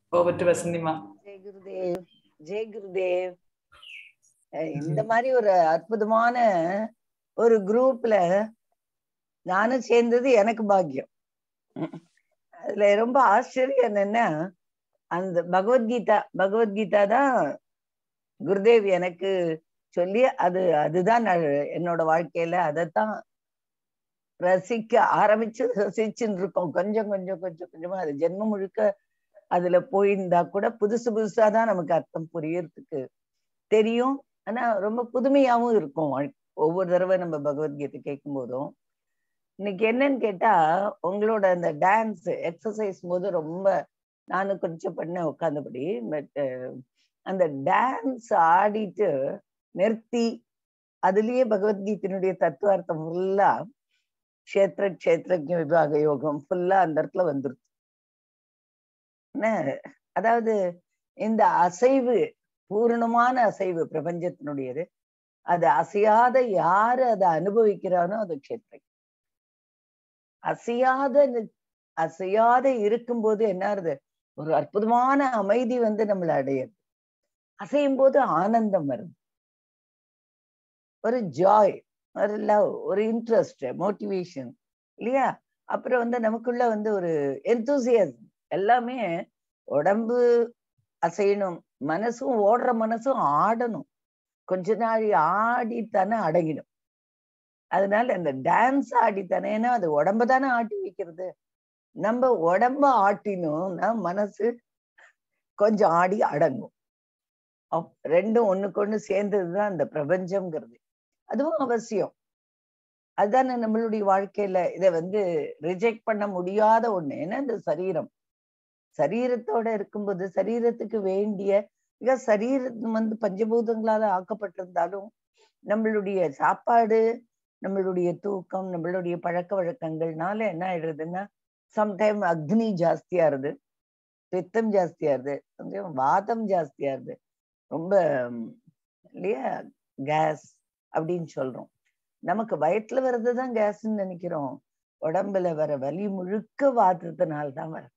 over to Vasandima. Jai Gurudev Jai Gurudev அஹ் இந்த மாதிரி ஒரு அற்புதமான ஒரு குரூப்ல நானும் சேர்ந்தது எனக்கு பாக்கியம் உம். அதுல ரொம்ப ஆச்சரியம் என்னன்னா அந்த பகவத்கீதா பகவத்கீதா தான் குருதேவ் எனக்கு சொல்லி அது அதுதான் நான் என்னோட வாழ்க்கையில அதைத்தான் ரசிக்க ஆரம்பிச்சு ரசிச்சுன்னு இருக்கோம் கொஞ்சம் கொஞ்சம் கொஞ்சம் கொஞ்சமா அது ஜென்மம் முழுக்க அதுல போயிருந்தா கூட புதுசு புதுசா தான் நமக்கு அர்த்தம் புரியறதுக்கு தெரியும் ஆனா ரொம்ப புதுமையாவும் இருக்கும் வாழ்- ஒவ்வொரு தடவை நம்ம பகவத்கீதை கேட்கும் போதும் இன்னைக்கு என்னன்னு கேட்டா உங்களோட அந்த டான்ஸ் எக்ஸசைஸ் போது ரொம்ப நானும் கொஞ்சம் பண்ண உட்காந்தபடி பட் அந்த டான்ஸ் ஆடிட்டு நிறுத்தி அதுலயே பகவத்கீதையினுடைய தத்துவார்த்தம் ஃபுல்லா க்ஷேத்திர க்ஷேத்திரஜ விபாக யோகம் ஃபுல்லா அந்த இடத்துல வந்துருச்சு என்ன அதாவது இந்த அசைவு பூரணமான அசைவு பிரபஞ்சத்தினுடையது அது அசையாத யாரு அதை அனுபவிக்கிறானோ அது க்ஷேத்திரம் அசையாத நி- அசையாத இருக்கும்போது என்ன ஆகுது ஒரு அற்புதமான அமைதி வந்து நம்மளை அடையுது அசையும் போது ஆனந்தம் வருது ஒரு ஜாய் ஒரு லவ் ஒரு இன்ட்ரெஸ்ட் மோட்டிவேஷன் இல்லையா அப்புறம் வந்து நமக்குள்ள வந்து ஒரு enthusiasm எல்லாமே உடம்பு அசையணும் மனசும் ஓடுற மனசும் ஆடணும் கொஞ்ச நாள் ஆடித்தானே அடங்கிடும் அதனால அந்த டான்ஸ் ஆடித்தானேன்னா அது உடம்ப தானே ஆட்டி வைக்கிறது நம்ம உடம்ப ஆட்டினோம்னா மனசு கொஞ்சம் ஆடி அடங்கும் அப்- ரெண்டும் ஒண்ணுக்கு ஒண்ணு சேர்ந்ததுதான் இந்த பிரபஞ்சம்ங்கிறது அதுவும் அவசியம் அதுதானே நம்மளுடைய வாழ்க்கையில இதை வந்து ரிஜெக்ட் பண்ண முடியாத ஒண்ணு ஏன்னா இந்த சரீரம் சரீரத்தோட இருக்கும்போது சரீரத்துக்கு வேண்டிய மிக சரீரம் வந்து பஞ்சபூதங்களால ஆக்கப்பட்டிருந்தாலும் நம்மளுடைய சாப்பாடு நம்மளுடைய தூக்கம் நம்மளுடைய பழக்க வழக்கங்கள்னால என்ன ஆயிடுறதுன்னா சம்டைம் அக்னி ஜாஸ்தியாருது பித்தம் ஜாஸ்தியாருது கொஞ்சம் வாதம் ஜாஸ்தியாருது ரொம்ப ம், இல்லையா கேஸ் அப்படின்னு சொல்றோம் நமக்கு வயிற்றுல வர்றதுதான் கேஸ்ன்னு நினைக்கிறோம் உடம்புல வர வலி முழுக்க வாதத்தினால தான் வரும்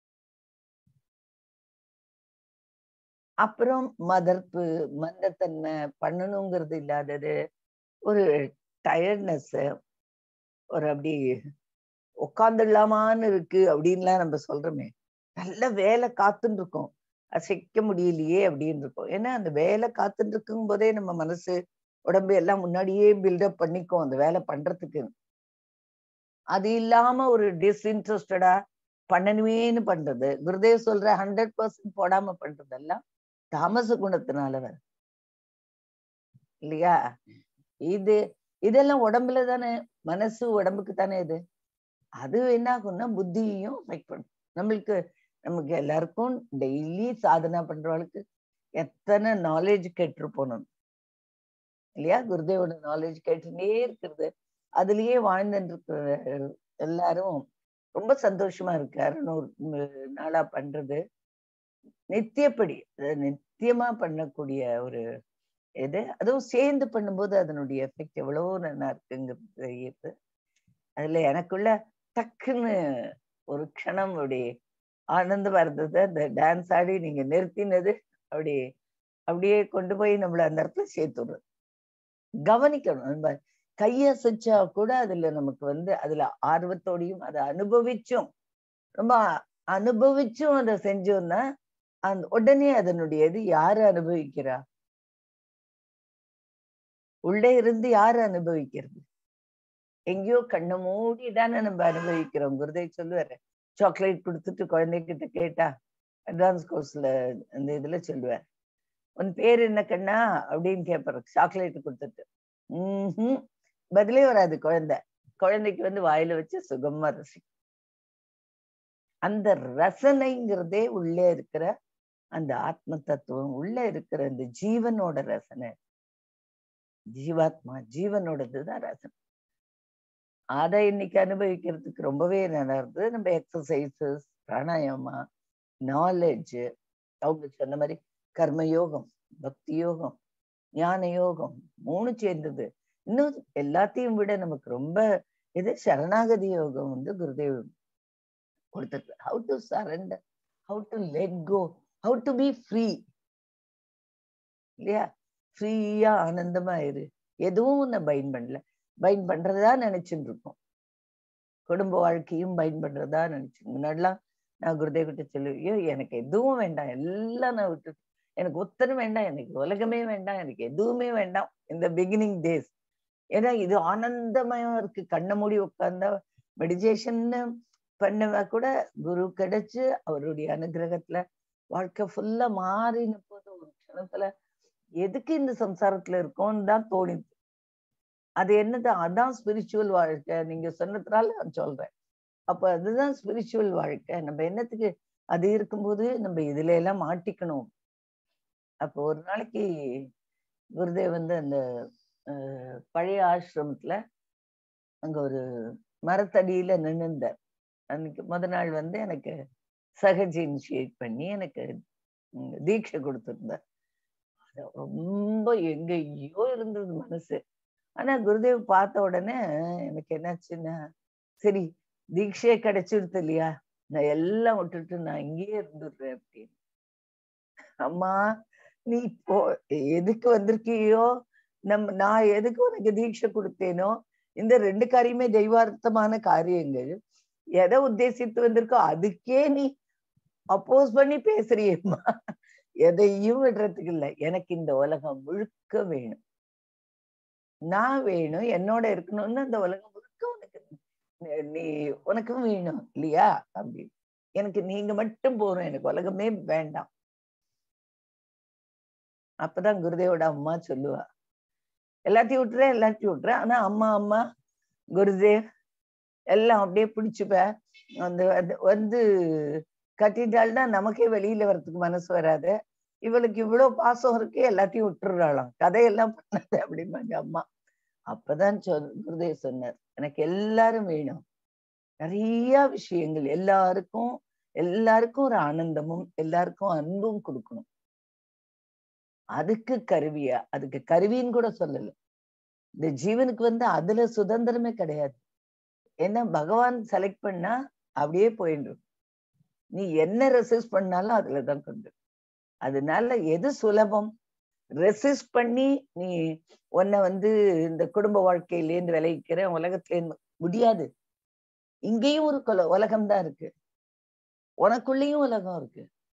அப்புறம் மதர்ப்பு மந்தத்தன்மை பண்ணணுங்கிறது இல்லாதது ஒரு டயர்ட்னஸ் ஒரு அப்படி உட்காந்துடலாமான்னு இருக்கு அப்படின்லாம் நம்ம சொல்றோமே நல்ல வேலை காத்துன்னு இருக்கோம் அசைக்க முடியலையே அப்படின்னு இருக்கும் ஏன்னா அந்த வேலை காத்துட்டு இருக்கும் போதே நம்ம மனசு உடம்பு எல்லாம் முன்னாடியே பில்டப் பண்ணிக்கும் அந்த வேலை பண்றதுக்கு அது இல்லாம ஒரு டிஸ்இன்ட்ரெஸ்டடா பண்ணணுமேன்னு பண்றது குருதேவ் சொல்ற ஹண்ட்ரட் பர்சன்ட் போடாம பண்றதெல்லாம் தாமச குணத்தினால வரும் இல்லையா இது இதெல்லாம் உடம்புல தானே மனசு உடம்புக்கு தானே இது அது என்ன ஆகும்னா புத்தியையும் அஃபெக்ட் பண்ணும் நம்மளுக்கு நமக்கு எல்லாருக்கும் டெய்லி சாதனா பண்றவளுக்கு எத்தனை நாலேஜ் கேட்டிருப்போம் நம்ம இல்லையா குருதேவோட நாலேஜ் கேட்டுட்டே இருக்கிறது அதுலயே வாழ்ந்துட்டு இருக்கிற எல்லாரும் ரொம்ப சந்தோஷமா இருக்கு அறுநூறு நாளா பண்றது நித்தியப்படி அதாவது நித்தியமா பண்ணக்கூடிய ஒரு இது அதுவும் சேர்ந்து பண்ணும்போது அதனுடைய எஃபெக்ட் எவ்வளவோ நல்லா இருக்குங்கிறது தெரியுது அதுல எனக்குள்ள டக்குன்னு ஒரு க்ஷணம் அப்படி ஆனந்தமா இருந்தது அந்த டான்ஸ் ஆடி நீங்க நிறுத்தினது அப்படி அப்படியே கொண்டு போய் நம்மள அந்த இடத்துல சேர்த்துடுறது கவனிக்கணும் நம்ம கையசைச்சா கூட அதுல நமக்கு வந்து அதுல ஆர்வத்தோடையும் அதை அனுபவிச்சும் ரொம்ப அனுபவிச்சும் அதை செஞ்சோம்னா அந்த உடனே அதனுடைய இது யாரு அனுபவிக்கிறா உள்ளே இருந்து யாரு அனுபவிக்கிறது எங்கேயோ கண்ணை மூடி தானே நம்ம அனுபவிக்கிறோம் குருதேவ் சொல்லுவாரு சாக்லேட் கொடுத்துட்டு குழந்தைகிட்ட கேட்டா அட்வான்ஸ் கோர்ஸ்ல அந்த இதுல சொல்லுவார் உன் பேர் என்ன கண்ணா அப்படின்னு கேட்பாரு சாக்லேட் கொடுத்துட்டு உம் பதிலே வராது குழந்தை குழந்தைக்கு வந்து வாயில வச்சு சுகமா ரசிக்கும் அந்த ரசனைங்கிறதே உள்ளே இருக்கிற அந்த ஆத்ம தத்துவம் உள்ள இருக்கிற அந்த ஜீவனோட ரசனை ஜீவாத்மா ஜீவனோடதுதான் ரசனை அதை இன்னைக்கு அனுபவிக்கிறதுக்கு ரொம்பவே நல்லா இருந்தது நம்ம எக்ஸசைசஸ் பிராணாயாமா நாலேஜ் அவங்க சொன்ன மாதிரி கர்ம யோகம் பக்தி யோகம் ஞான யோகம் மூணு சேர்ந்தது இன்னும் எல்லாத்தையும் விட நமக்கு ரொம்ப இது சரணாகதி யோகம் வந்து குருதேவ் கொடுத்தது how to surrender how to let go how to be free இல்லையா ஃப்ரீயா ஆனந்தமா இரு எதுவும் உன்னை பைன் பண்ணல பைன் பண்றதா நினைச்சுட்டு இருக்கோம் குடும்ப வாழ்க்கையும் பைன் பண்றதா நினைச்சு முன்னாடிலாம் நான் குருதேவ் கிட்ட சொல்லுவேன் ஐயோ எனக்கு எதுவும் வேண்டாம் எல்லாம் நான் விட்டு எனக்கு ஒத்தனும் வேண்டாம் எனக்கு உலகமே வேண்டாம் எனக்கு எதுவுமே வேண்டாம் இந்த பிகினிங் டேஸ் ஏன்னா இது ஆனந்தமயம் இருக்கு கண்ணை மூடி உட்கார்ந்தா மெடிடேஷன்னு பண்ணவா கூட குரு கிடைச்சு அவருடைய அனுகிரகத்துல வாழ்க்கை ஃபுல்லா மாறின போது ஒரு க்ஷணத்துல எதுக்கு இந்த சம்சாரத்துல இருக்கோம்னு தான் தோணிது அது என்னது அதான் ஸ்பிரிச்சுவல் வாழ்க்கை நீங்க சொன்னதுனால நான் சொல்றேன் அப்ப அதுதான் ஸ்பிரிச்சுவல் வாழ்க்கை நம்ம என்னத்துக்கு அது இருக்கும்போது நம்ம இதுல எல்லாம் மாட்டிக்கணும் அப்போ ஒரு நாளைக்கு குருதேவ் வந்து அந்த பழைய ஆசிரமத்துல அங்க ஒரு மரத்தடியில நின்னுந்தார் அன்னைக்கு முத நாள் வந்து எனக்கு சகஜ இனிஷியேட் பண்ணி எனக்கு தீட்சை கொடுத்திருந்தார் ரொம்ப எங்கேயோ இருந்தது மனசு ஆனா குருதேவ் பார்த்த உடனே எனக்கு என்னாச்சுன்னா சரி தீட்சையே கிடைச்சிருது இல்லையா நான் எல்லாம் விட்டுட்டு நான் இங்கேயே இருந்துடுறேன் அப்படின்னு அம்மா நீ இப்போ எதுக்கு வந்திருக்கியோ நம்ம நான் எதுக்கு உனக்கு தீட்சை கொடுத்தேனோ இந்த ரெண்டு காரியமே தெய்வார்த்தமான காரியங்கள் எதை உத்தேசித்து வந்திருக்கோ அதுக்கே நீ அப்போஸ் பண்ணி பேசுறியம்மா எதையும் விடுறதுக்கு இல்லை எனக்கு இந்த உலகம் முழுக்க வேணும் நான் வேணும் என்னோட இருக்கணும்னு அந்த உலகம் முழுக்க உனக்கு நீ உனக்கும் வேணும் இல்லையா அப்படி எனக்கு நீங்க மட்டும் போறோம் எனக்கு உலகமே வேண்டாம் அப்பதான் குருதேவோட அம்மா சொல்லுவா எல்லாத்தையும் விட்டுறேன் எல்லாத்தையும் விட்டுறேன் ஆனா அம்மா அம்மா குருதேவ் எல்லாம் அப்படியே பிடிச்சுப்ப அந்த வந்து கட்டிட்டாள்னா நமக்கே வெளியில வர்றதுக்கு மனசு வராது இவளுக்கு இவ்வளவு பாசம் இருக்கு எல்லாத்தையும் விட்டுறாளாம் கதையெல்லாம் பண்ணாது அப்படிம்பாங்க அம்மா அப்பதான் சொல் குருதேவ் சொன்னார் எனக்கு எல்லாரும் வேணும் நிறைய விஷயங்கள் எல்லாருக்கும் எல்லாருக்கும் ஒரு ஆனந்தமும் எல்லாருக்கும் அன்பும் கொடுக்கணும் அதுக்கு கருவியா அதுக்கு கருவின்னு கூட சொல்லல இந்த ஜீவனுக்கு வந்து அதுல சுதந்திரமே கிடையாது ஏன்னா பகவான் செலக்ட் பண்ணா அப்படியே போயிடும் நீ என்ன ரெசிஸ்ட் பண்ணாலும் அதுலதான் கொண்டு அதனால எது சுலபம் ரெசிஸ்ட் பண்ணி நீ உன்னை வந்து இந்த குடும்ப வாழ்க்கையிலேருந்து விளைவிக்கிற உலகத்திலேருந்து முடியாது இங்கேயும் ஒரு கொல உலகம் தான் இருக்கு உனக்குள்ளேயும் உலகம் இருக்கு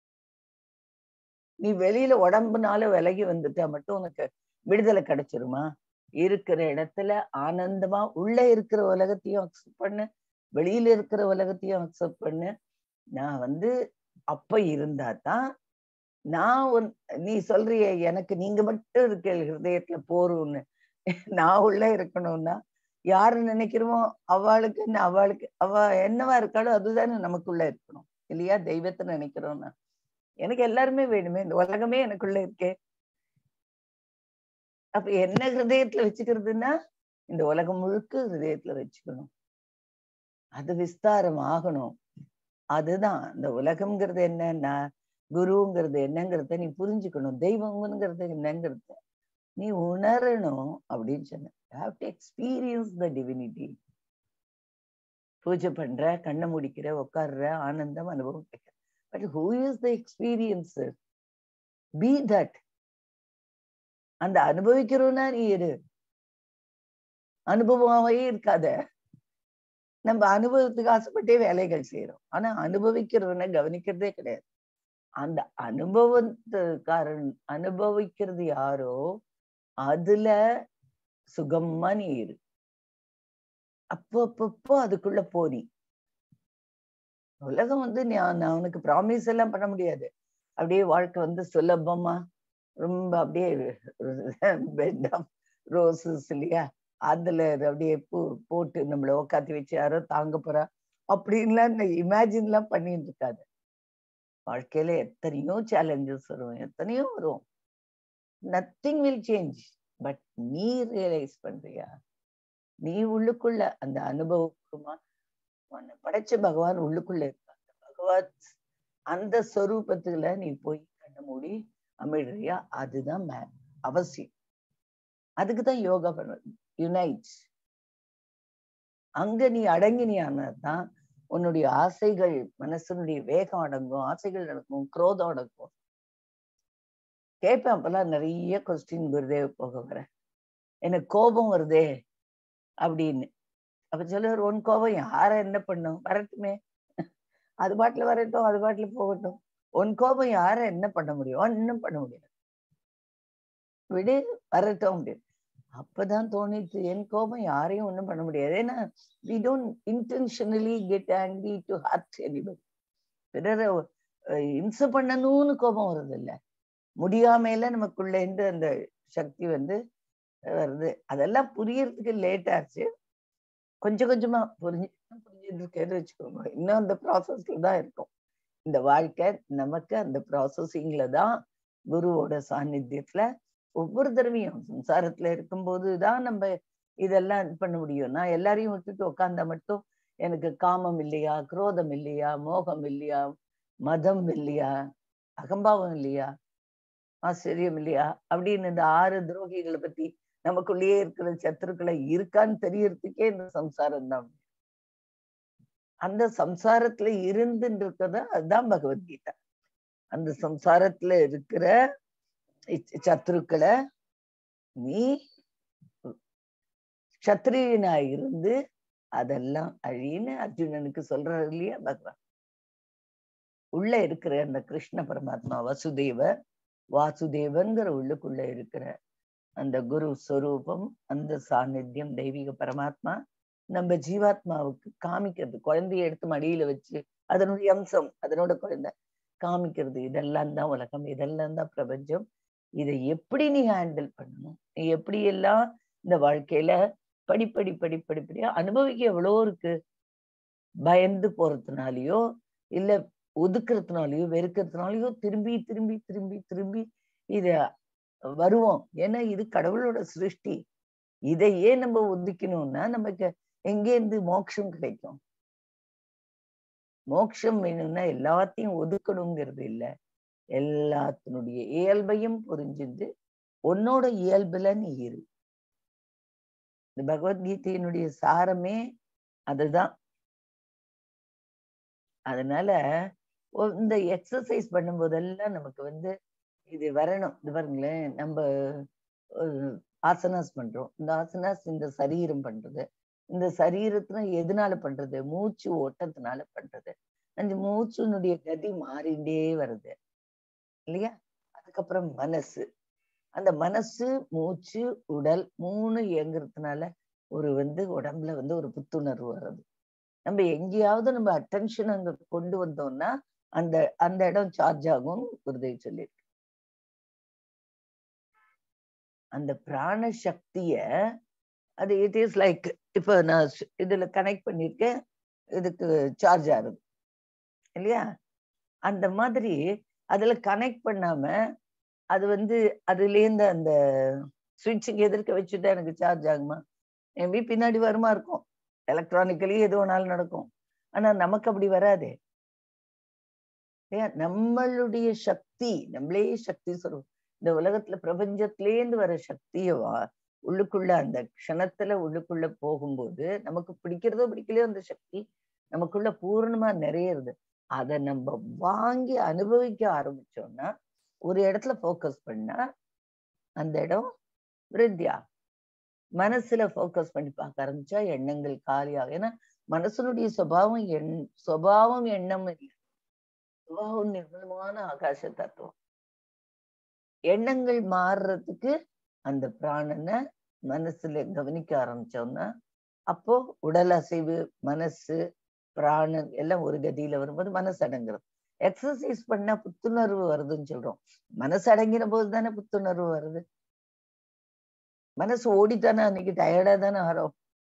நீ வெளியில உடம்புனால விலகி வந்துட்டா மட்டும் உனக்கு விடுதலை கிடைச்சிருமா இருக்கிற இடத்துல ஆனந்தமா உள்ள இருக்கிற உலகத்தையும் அக்செப்ட் பண்ணு வெளியில இருக்கிற உலகத்தையும் அக்செப்ட் பண்ணு நான் வந்து அப்ப இருந்தா தான் நான் ஒன் நீ சொல்றிய எனக்கு நீங்க மட்டும் இருக்க ஹிருதயத்துல போறோம்னு நான் உள்ள இருக்கணும்னா யாரு நினைக்கிறோமோ அவளுக்கு என்ன அவளுக்கு அவ என்னவா இருக்காளோ அதுதானே நமக்குள்ள இருக்கணும் இல்லையா தெய்வத்தை நினைக்கிறோம்னா எனக்கு எல்லாருமே வேணுமே இந்த உலகமே எனக்குள்ள இருக்கே அப்ப என்ன ஹிருதயத்துல வச்சுக்கிறதுன்னா இந்த உலகம் முழுக்க ஹிருதயத்துல வச்சுக்கணும் அது விஸ்தாரம் ஆகணும் அதுதான் இந்த உலகம்ங்கிறது என்னன்னா குருங்கிறது என்னங்கிறத நீ புரிஞ்சுக்கணும் தெய்வம்ங்கிறது என்னங்கிறத நீ உணரணும் அப்படின்னு சொன்ன have to experience the divinity பூஜை பண்ற கண்ணை முடிக்கிற உட்கார்ற ஆனந்தம் அனுபவம் but who is the experience be that அந்த அனுபவிக்கிறோம்னா நீ இரு அனுபவமாவே இருக்காத நம்ம அனுபவத்துக்கு ஆசைப்பட்டே வேலைகள் செய்யறோம் ஆனா அனுபவிக்கிறவனை கவனிக்கிறதே கிடையாது அந்த அனுபவத்துக்காரன் அனுபவிக்கிறது யாரோ அதுல சுகமா நீ இரு அப்போ அப்பப்போ அதுக்குள்ள போனி உலகம் வந்து நான் அவனுக்கு ப்ராமிஸ் எல்லாம் பண்ண முடியாது அப்படியே வாழ்க்கை வந்து சுலபமா ரொம்ப அப்படியே பெட் ஆஃப் ரோசஸ் இல்லையா அதுல அப்படியே பூ போட்டு நம்மள உக்காத்தி வச்சு யாரோ தாங்க போறா அப்படின்லாம் இமேஜின் எல்லாம் பண்ணிட்டு இருக்காது வாழ்க்கையில எத்தனையோ சேலஞ்சஸ் வரும் எத்தனையோ வரும் நத்திங் வில் சேஞ்ச் பட் நீ ரியலைஸ் பண்றியா நீ உள்ளுக்குள்ள அந்த அனுபவமா உன்னை படைச்ச பகவான் உள்ளுக்குள்ள இருக்க அந்த பகவான் அந்த ஸ்வரூபத்துல நீ போய் கண்ண மூடி அமிழ்றியா அதுதான் மே அவசியம் அதுக்குதான் யோகா பண்ண யுனைட் அங்க நீ அடங்கினியானதான் உன்னுடைய ஆசைகள் மனசனுடைய வேகம் அடங்கும் ஆசைகள் அடங்கும் குரோதம் அடங்கும் கேட்பேன் அப்பெல்லாம் நிறைய கொஸ்டின் குருதேவ் போக வர எனக்கு கோபம் வருதே அப்படின்னு அப்ப சொல்லுவார் உன் கோபம் யார என்ன பண்ணும் வரட்டுமே அது பாட்டுல வரட்டும் அது பாட்டுல போகட்டும் உன் கோபம் யார என்ன பண்ண முடியும் ஒன்னும் பண்ண முடியாது விடு வரட்டும் அப்படின்னு அப்பதான் தோணிச்சு என் கோபம் யாரையும் ஒண்ணும் பண்ண முடியாது ஏன்னா we don't intentionally get angry to hurt anybody பிறரை இம்சை பண்ணணும்னு கோபம் வருது இல்ல முடியாமையில நமக்குள்ள இருந்து அந்த சக்தி வந்து வருது அதெல்லாம் புரியறதுக்கு லேட் ஆச்சு கொஞ்சம் கொஞ்சமா புரிஞ்சு புரிஞ்சுட்டு இருக்கேன்னு வச்சுக்கோங்க இன்னும் அந்த ப்ராசஸ்ல தான் இருக்கும் இந்த வாழ்க்கை நமக்கு அந்த ப்ராசஸிங்ல தான் குருவோட சாநித்தியத்துல ஒவ்வொரு தடவையும் சம்சாரத்துல இருக்கும்போது தான் நம்ம இதெல்லாம் இது பண்ண முடியும் நான் எல்லாரையும் விட்டுட்டு உட்காந்தா மட்டும் எனக்கு காமம் இல்லையா குரோதம் இல்லையா மோகம் இல்லையா மதம் இல்லையா அகம்பாவம் இல்லையா ஆச்சரியம் இல்லையா அப்படின்னு இந்த ஆறு துரோகிகளை பத்தி நமக்குள்ளேயே இருக்கிற சத்துருக்களை இருக்கான்னு தெரியறதுக்கே இந்த சம்சாரம் தான் அந்த சம்சாரத்துல இருந்துட்டு இருக்கிறது அதுதான் பகவத்கீதா அந்த சம்சாரத்துல இருக்கிற சத்ருக்களை நீ சத்திரியனா இருந்து அதெல்லாம் அழின்னு அர்ஜுனனுக்கு சொல்றாரு இல்லையா பகவான் உள்ள இருக்கிற அந்த கிருஷ்ண பரமாத்மா வசுதேவ வாசுதேவன்கிற உள்ளுக்குள்ள இருக்கிற அந்த குரு ஸ்வரூபம் அந்த சாநித்தியம் தெய்வீக பரமாத்மா நம்ம ஜீவாத்மாவுக்கு காமிக்கிறது குழந்தைய எடுத்து மடியில வச்சு அதனுடைய அம்சம் அதனோட குழந்தை காமிக்கிறது இதெல்லாம் தான் உலகம் இதெல்லாம் தான் பிரபஞ்சம் இதை எப்படி நீ ஹேண்டில் பண்ணணும் நீ எப்படி எல்லாம் இந்த வாழ்க்கையில படிப்படி படிப்படிப்படியா அனுபவிக்க எவ்வளோ இருக்கு பயந்து போறதுனாலயோ இல்ல ஒதுக்குறதுனாலயோ வெறுக்கிறதுனாலயோ திரும்பி திரும்பி திரும்பி திரும்பி இத வருவோம் ஏன்னா இது கடவுளோட சிருஷ்டி இதையே நம்ம ஒதுக்கணும்னா நமக்கு எங்கேருந்து மோட்சம் கிடைக்கும் மோட்சம் வேணும்னா எல்லாத்தையும் ஒதுக்கணுங்கிறது இல்ல எல்லாத்தினுடைய இயல்பையும் புரிஞ்சுட்டு உன்னோட இயல்புல நீ இரு இந்த பகவத்கீதையினுடைய சாரமே அதுதான் அதனால இந்த எக்ஸசைஸ் பண்ணும் போதெல்லாம் நமக்கு வந்து இது வரணும் இது பாருங்களேன் நம்ம ஆசனாஸ் பண்றோம் இந்த ஆசனாஸ் இந்த சரீரம் பண்றது இந்த சரீரத்துல எதனால பண்றது மூச்சு ஓட்டத்தினால பண்றது அந்த மூச்சுனுடைய கதி மாறிண்டே வருது இல்லையா அதுக்கப்புறம் மனசு அந்த மனசு மூச்சு உடல் மூணு இயங்குறதுனால ஒரு வந்து உடம்புல வந்து ஒரு புத்துணர்வு வருது நம்ம எங்கேயாவது நம்ம அட்டென்ஷன் அங்க கொண்டு வந்தோம்னா அந்த அந்த இடம் சார்ஜ் ஆகும் குருதேவ் சொல்லியிருக்கு அந்த பிராண சக்திய அது இட் இஸ் லைக் இப்ப நான் இதுல கனெக்ட் பண்ணிருக்கேன் இதுக்கு சார்ஜ் ஆகுது இல்லையா அந்த மாதிரி அதுல கனெக்ட் பண்ணாம அது வந்து அதுலேருந்து அந்த சுவிட்சுக்கு எதிர்க்க வச்சுட்டா எனக்கு சார்ஜ் ஆகுமா மேபி பின்னாடி வருமா இருக்கும் எலக்ட்ரானிக்கலி எது வேணாலும் நடக்கும் ஆனா நமக்கு அப்படி வராதே நம்மளுடைய சக்தி நம்மளே சக்தி சொல்லுவோம் இந்த உலகத்துல பிரபஞ்சத்திலேருந்து வர சக்தியவா உள்ளுக்குள்ள அந்த க்ஷணத்துல உள்ளுக்குள்ள போகும்போது நமக்கு பிடிக்கிறதோ பிடிக்கலையோ அந்த சக்தி நமக்குள்ள பூர்ணமா நிறையிறது அதை நம்ம வாங்கி அனுபவிக்க ஆரம்பிச்சோம்னா ஒரு இடத்துல ஃபோக்கஸ் பண்ணா அந்த இடம் விருத்தியா மனசுல ஃபோக்கஸ் பண்ணி பார்க்க ஆரம்பிச்சா எண்ணங்கள் காலியாகும் ஏன்னா மனசனுடைய சுபாவம் எண் சுபாவம் எண்ணம் இல்லை சுபாவம் நிர்மலமான ஆகாச தத்துவம் எண்ணங்கள் மாறுறதுக்கு அந்த பிராணனை மனசுல கவனிக்க ஆரம்பிச்சோம்னா அப்போ உடல் அசைவு மனசு பிராணன் எல்லாம் ஒரு கதியில வரும்போது மனசு அடங்குறது எக்ஸசைஸ் பண்ணா புத்துணர்வு வருதுன்னு சொல்றோம் மனசு அடங்கின போது தானே புத்துணர்வு வருது மனசு ஓடித்தானே அன்னைக்கு டயர்டா தானே வரும்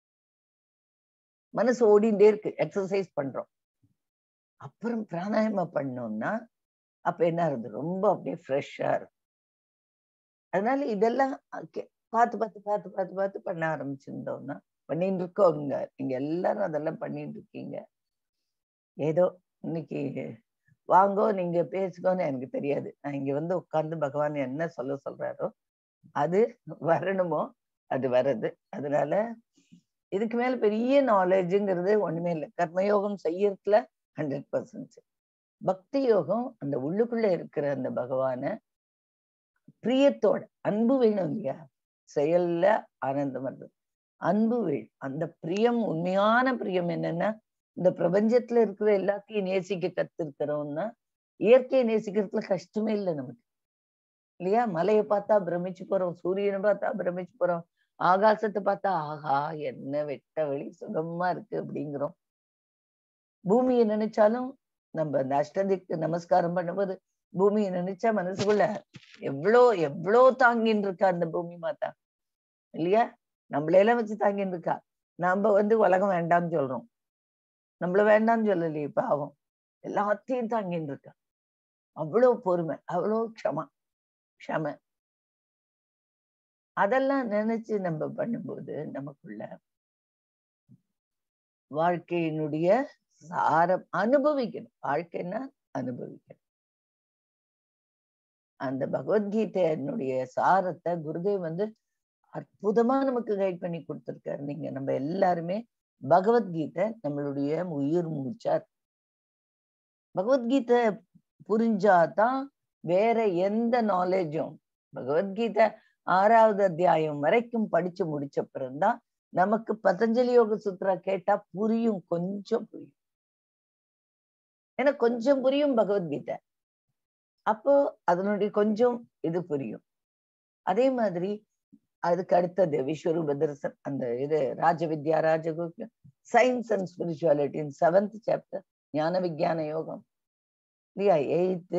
மனசு ஓடிண்டே இருக்கு எக்ஸசைஸ் பண்றோம் அப்புறம் பிராணாயமா பண்ணோம்னா அப்ப என்ன ஆகுது ரொம்ப அப்படியே ஃப்ரெஷ்ஷா இருக்கும் அதனால இதெல்லாம் பார்த்து பார்த்து பார்த்து பார்த்து பார்த்து பண்ண ஆரம்பிச்சிருந்தோம்னா பண்ணிட்டு இருக்கோங்க நீங்க எல்லாரும் அதெல்லாம் பண்ணிட்டு இருக்கீங்க ஏதோ இன்னைக்கு வாங்கோ நீங்க பேசுகோன்னு எனக்கு தெரியாது நான் இங்க வந்து உட்கார்ந்து பகவான் என்ன சொல்ல சொல்றாரோ அது வரணுமோ அது வருது அதனால இதுக்கு மேல பெரிய நாலேஜுங்கிறது ஒண்ணுமே இல்லை கர்மயோகம் செய்யறதுல ஹண்ட்ரட் பர்சன்ட் பக்தி யோகம் அந்த உள்ளுக்குள்ள இருக்கிற அந்த பகவான பிரியத்தோட அன்பு வேணும் இல்லையா செயல்ல ஆனந்தம் வருது அன்பு வேணும் அந்த பிரியம் உண்மையான பிரியம் என்னன்னா இந்த பிரபஞ்சத்துல இருக்கிற எல்லாத்தையும் நேசிக்க கத்திருக்கிறோம்னா இயற்கையை நேசிக்கிறதுல கஷ்டமே இல்லை நமக்கு இல்லையா மலையை பார்த்தா பிரமிச்சு போறோம் சூரியனை பார்த்தா பிரமிச்சு போறோம் ஆகாசத்தை பார்த்தா ஆஹா என்ன வெட்ட வெளி சுகமா இருக்கு அப்படிங்கிறோம் பூமியை நினைச்சாலும் நம்ம அந்த அஷ்டதிக்கு நமஸ்காரம் பண்ணும்போது பூமியை நினைச்சா மனசுக்குள்ள எவ்வளோ எவ்வளோ தாங்கின்னு இருக்கா அந்த பூமி மாத்தா இல்லையா நம்மளையெல்லாம் வச்சு தாங்கின்னு இருக்கா நாம வந்து உலகம் வேண்டாம்னு சொல்றோம் நம்மள வேண்டாம்னு சொல்லலையே பாவம் எல்லாத்தையும் தாங்கின்னு இருக்கா அவ்வளோ பொறுமை அவ்வளோ க்ஷமா க்ஷம அதெல்லாம் நினைச்சு நம்ம பண்ணும்போது நமக்குள்ள வாழ்க்கையினுடைய சாரம் அனுபவிக்கணும் வாழ்க்கைன்னா அனுபவிக்கணும் அந்த பகவத்கீதையினுடைய சாரத்தை குருதேவ் வந்து அற்புதமா நமக்கு கைட் பண்ணி கொடுத்திருக்காரு நீங்க நம்ம எல்லாருமே பகவத்கீதை நம்மளுடைய உயிர் மூச்சார் பகவத்கீதை புரிஞ்சாதான் வேற எந்த நாலேஜும் பகவத்கீதை ஆறாவது அத்தியாயம் வரைக்கும் படிச்சு முடிச்ச பிறந்தான் நமக்கு பதஞ்சலி யோக சுத்ரா கேட்டா புரியும் கொஞ்சம் புரியும் ஏன்னா கொஞ்சம் புரியும் பகவத்கீதை அப்போ அதனுடைய கொஞ்சம் இது புரியும் அதே மாதிரி அதுக்கு அடுத்தது விஸ்வரூப தரிசன் அந்த இது ராஜ வித்யா ராஜகுரு science and spirituality seventh chapter ஞான விஞ்ஞான யோகம் இல்லையா எயித்து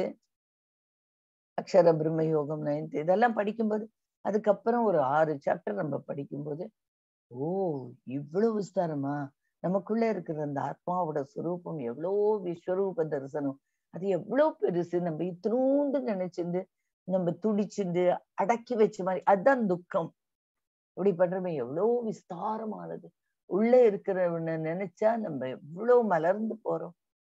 அக்ஷர பிரம்ம யோகம் நைன்த் இதெல்லாம் படிக்கும்போது அதுக்கப்புறம் ஒரு ஆறு சாப்டர் நம்ம படிக்கும்போது ஓ இவ்வளவு விஸ்தாரமா நமக்குள்ள இருக்கிற அந்த ஆத்மாவோட சுரூபம் எவ்வளோ விஸ்வரூப தரிசனம் அது எவ்வளவு பெருசு நம்ம இத்தினூண்டு நினைச்சிருந்து நம்ம துடிச்சிருந்து அடக்கி வச்ச மாதிரி அதுதான் துக்கம் இப்படி பண்றமே எவ்வளவு விஸ்தாரமானது உள்ள இருக்கிறவனை நினைச்சா நம்ம எவ்வளவு மலர்ந்து போறோம்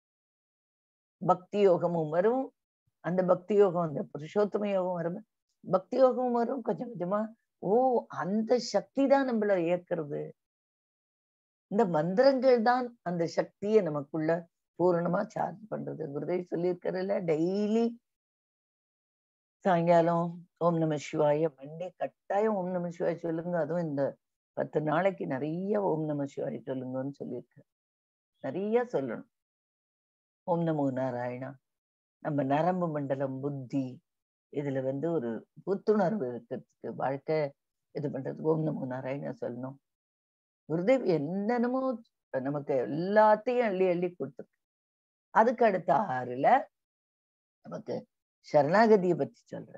பக்தி யோகமும் வரும் அந்த பக்தி யோகம் அந்த புருஷோத்தம யோகம் வரும் பக்தி யோகம் வரும் கொஞ்சம் கொஞ்சமா ஓ அந்த சக்தி தான் நம்மள இயக்குறது இந்த மந்திரங்கள் தான் அந்த சக்தியை நமக்குள்ள பூரணமா சார்ஜ் பண்றது குருதேவ் சொல்லியிருக்கிறதுல டெய்லி சாயங்காலம் ஓம் நம சிவாய மண்டே கட்டாயம் ஓம் நம சிவாய சொல்லுங்க அதுவும் இந்த பத்து நாளைக்கு நிறைய ஓம் நம சிவாய சொல்லுங்கன்னு சொல்லியிருக்க நிறைய சொல்லணும் ஓம் நமோ நாராயணா நம்ம நரம்பு மண்டலம் புத்தி இதுல வந்து ஒரு புத்துணர்வு இருக்கிறதுக்கு வாழ்க்கை இது பண்றதுக்கு ஓம் நமோ நாராயணா சொல்லணும் குருதேவ் என்னென்னமோ நமக்கு எல்லாத்தையும் அள்ளி அள்ளி கொடுத்துருக்கு அதுக்கு அடுத்த ஆறுல நமக்கு சரணாகதியை பத்தி சொல்ற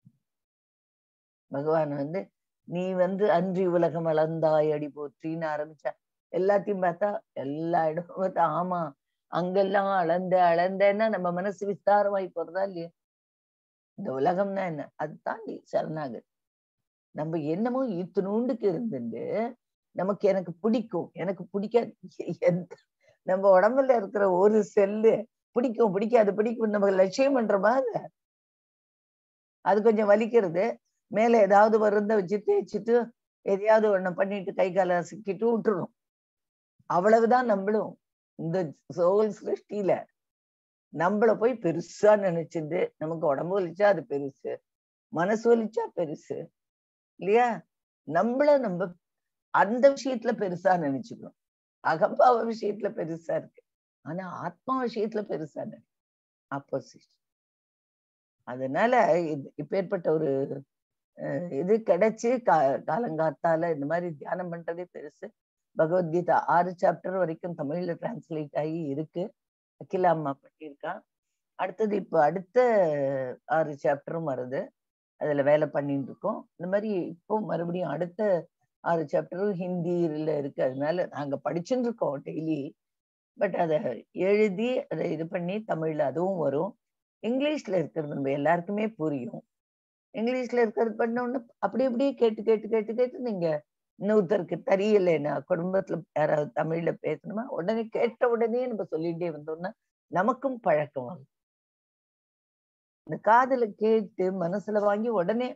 பகவான் வந்து நீ வந்து அன்றி உலகம் அளந்தாய் அடி போற்றின்னு ஆரம்பிச்சா எல்லாத்தையும் பார்த்தா எல்லா இடமும் பார்த்தா ஆமா அங்கெல்லாம் அளந்த அளந்தேன்னா நம்ம மனசு விஸ்தாரமாய் போறதா இல்லையா இந்த உலகம்னா என்ன அது தாண்டி சரணாகதி நம்ம என்னமோ இத்தினூண்டுக்கு இருந்துட்டு நமக்கு எனக்கு பிடிக்கும் எனக்கு பிடிக்காது நம்ம உடம்புல இருக்கிற ஒரு செல்லு பிடிக்கும் பிடிக்காது பிடிக்கும் நம்ம லட்சியம் பண்றோமா அது அது கொஞ்சம் வலிக்கிறது மேல ஏதாவது மருந்த வச்சு தேய்ச்சிட்டு எதையாவது ஒண்ணு பண்ணிட்டு கை கால சிக்கிட்டு விட்டுரும் அவ்வளவுதான் நம்மளும் இந்த சோல் சிருஷ்டியில நம்மள போய் பெருசா நினைச்சிருந்து நமக்கு உடம்பு வலிச்சா அது பெருசு மனசு வலிச்சா பெருசு இல்லையா நம்மள நம்ம அந்த விஷயத்துல பெருசா நினைச்சுக்கணும் அகம்பாவ விஷயத்துல பெருசா இருக்கு ஆனா ஆத்மா விஷயத்துல பெருசா ஆப்போசிட் அதனால இது இப்பேற்பட்ட ஒரு இது கிடைச்சு கா காலங்காத்தால இந்த மாதிரி தியானம் பண்றதே பெருசு பகவத்கீதா ஆறு சாப்டர் வரைக்கும் தமிழ்ல டிரான்ஸ்லேட் ஆகி இருக்கு அகிலா அம்மா பண்ணியிருக்கா அடுத்தது இப்போ அடுத்த ஆறு சாப்டரும் வருது அதுல வேலை பண்ணிட்டு இருக்கோம் இந்த மாதிரி இப்போ மறுபடியும் அடுத்த ஆறு சாப்டரும் ஹிந்தியில இருக்கு அதனால நாங்க படிச்சுட்டு இருக்கோம் டெய்லி பட் அதை எழுதி அதை இது பண்ணி தமிழ்ல அதுவும் வரும் இங்கிலீஷ்ல இருக்கிறது நம்ம எல்லாருக்குமே புரியும் இங்கிலீஷ்ல இருக்கிறது பண்ண உடனே அப்படி அப்படியே கேட்டு கேட்டு கேட்டு கேட்டு நீங்க இன்னொருத்தருக்கு தெரியலைன்னா குடும்பத்துல யாராவது தமிழ்ல பேசணுமா உடனே கேட்ட உடனே நம்ம சொல்லிட்டே வந்தோம்னா நமக்கும் பழக்கம் ஆகும் இந்த காதல கேட்டு மனசுல வாங்கி உடனே